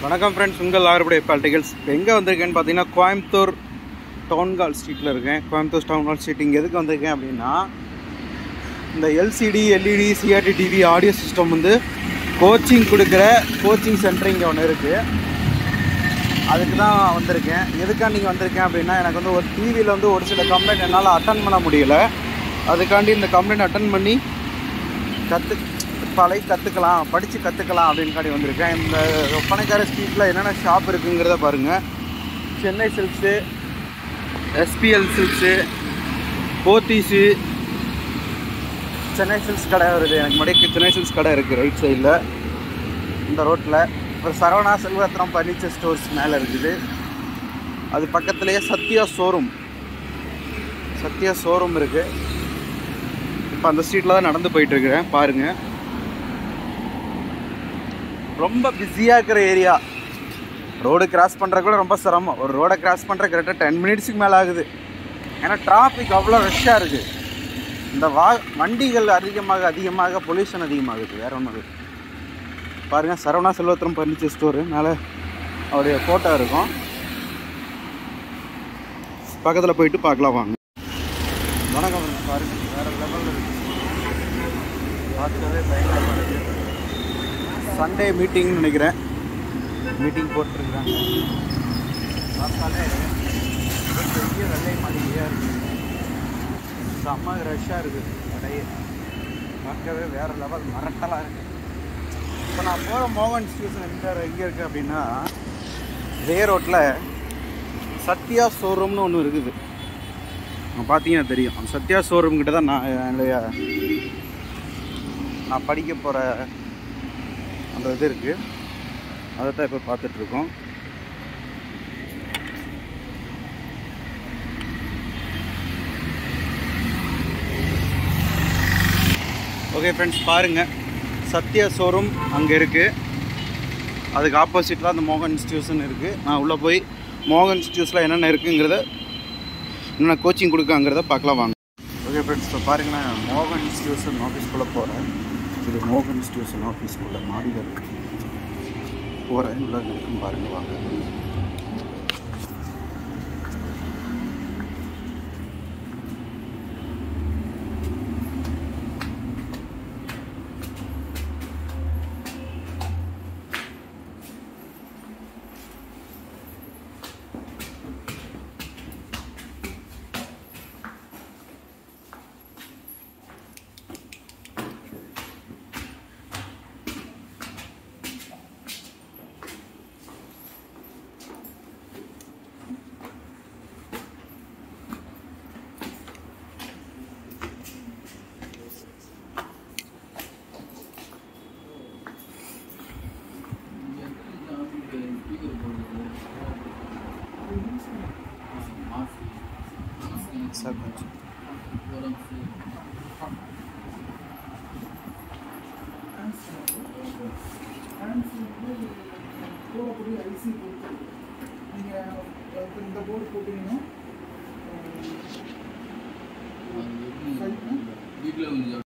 வணக்கம் ஃப்ரெண்ட்ஸ் உங்கள் ஆறுபடை பாலிட்டிகல்ஸ் இப்போ எங்கே வந்திருக்கேன்னு பார்த்தீங்கன்னா கோயம்புத்தூர் டவுன்கால் ஸ்ட்ரீட்டில் இருக்கேன் கோயம்புத்தூர் டவுன்கால் ஸ்ட்ரீட் இங்கே எதுக்கு வந்திருக்கேன் அப்படின்னா இந்த LCD LED CRT TV audio system வந்து கோச்சிங் கொடுக்குற கோச்சிங் சென்டர் இங்கே ஒன்று இருக்குது அதுக்கு தான் வந்திருக்கேன் எதுக்காக நீங்கள் வந்திருக்கேன் அப்படின்னா எனக்கு வந்து ஒரு டிவியில் வந்து ஒரு சில கம்ப்ளைண்ட் என்னால் அட்டன் பண்ண முடியல அதுக்காண்டி இந்த கம்ப்ளைண்ட் அட்டன் பண்ணி கற்று பழகி கற்றுக்கலாம் படித்து கற்றுக்கலாம் அப்படின்காண்டி வந்திருக்கேன் இந்த ஒப்பனைக்கார ஸ்ட்ரீட்டில் என்னென்ன ஷாப் இருக்குங்கிறத பாருங்கள் Chennai Silks SPL Silks Pothys Chennai Silks கடை வருது எனக்கு முன்னாடி சென்னை சில்க்ஸ் கடை இருக்குது ரைட் சைடில் இந்த ரோட்டில் ஒரு சரவணா செல்வரத்னம் பர்னிச்சர் ஸ்டோர்ஸ் மேலே இருக்குது அது பக்கத்துலேயே சத்யா ஷோரூம் சத்யா ஷோரூம் இருக்குது இப்போ அந்த ஸ்ட்ரீட்டில் தான் நடந்து போயிட்டுருக்கிறேன் பாருங்கள் ரொம்ப பிஸியாக இருக்கிற ஏரியா ரோடு கிராஸ் பண்ணுற கூட ரொம்ப சிரமம் ஒரு ரோடை கிராஸ் பண்ணுற கரெக்டாக டென் மினிட்ஸுக்கு மேலே ஆகுது ஏன்னா டிராஃபிக் அவ்வளோ ரஷ்ஷாக இருக்குது இந்த வா வண்டிகள் அதிகமாக அதிகமாக பொல்யூஷன் அதிகமாகுது வேற ஒன்றும் இல்லை பாருங்கள் சரவணா செல்வத்திரம் பர்னிச்சர் ஸ்டோரு மேலே அவருடைய ஃபோட்டோ இருக்கும் பக்கத்தில் போயிட்டு பார்க்கலாம் வாங்க வணக்கம் பாருங்க வேற லெவலில் இருக்கு பார்க்கவே பயங்கரமாக இருக்கு சண்டே மீட்டிங்னு நினைக்கிறேன் மீட்டிங் போட்டிருக்காங்க பார்த்தாலே ஒரு பெரிய வெள்ளை மாளிகையாக இருக்கு செம்ம ரஷ்ஷாக இருக்குது கடையே பார்க்கவே வேற லெவல் மரட்டலாக இருக்கு இப்போ நான் போகிற மோகன் ஸ்டேஷன் எங்கே எங்கே இருக்குது அப்படின்னா இதே ரோட்டில் சத்யா ஷோரூம்னு ஒன்று இருக்குது அங்கே பார்த்தீங்கன்னா தெரியும் அந்த சத்யா ஷோரூம் கிட்ட தான் நான் என்னுடைய நான் படிக்க போகிற அந்த இது இருக்குது அதை தான் இப்போ பார்த்துட்ருக்கோம் ஓகே ஃப்ரெண்ட்ஸ் பாருங்கள் சத்யா ஷோரூம் அங்கே இருக்குது அதுக்கு ஆப்போசிட்டில் அந்த மோகன் இன்ஸ்டியூஷன் இருக்குது நான் உள்ளே போய் மோகன் இன்ஸ்டியூஸில் என்னென்ன இருக்குங்கிறத என்னென்ன கோச்சிங் கொடுக்காங்கிறத பார்க்கலாம் வாங்க ஓகே ஃப்ரெண்ட்ஸ் இப்போ பாருங்க நான் மோகன் இன்ஸ்டியூஷன் ஆஃபீஸ்க்குள்ளே போகிறேன் இது மோகன் இன்ஸ்டியூஷன் ஆஃபீஸ்க்குள்ளே மாடியில் போகிறேன் உள்ள இருக்கும் பாருங்க வாங்க சார் கொஞ்சம் போடக்கூடிய ஐசி பொறுத்து நீங்கள் இப்போ இந்த போர்டு போட்டிங்கன்னா வீட்டில் கொஞ்சம்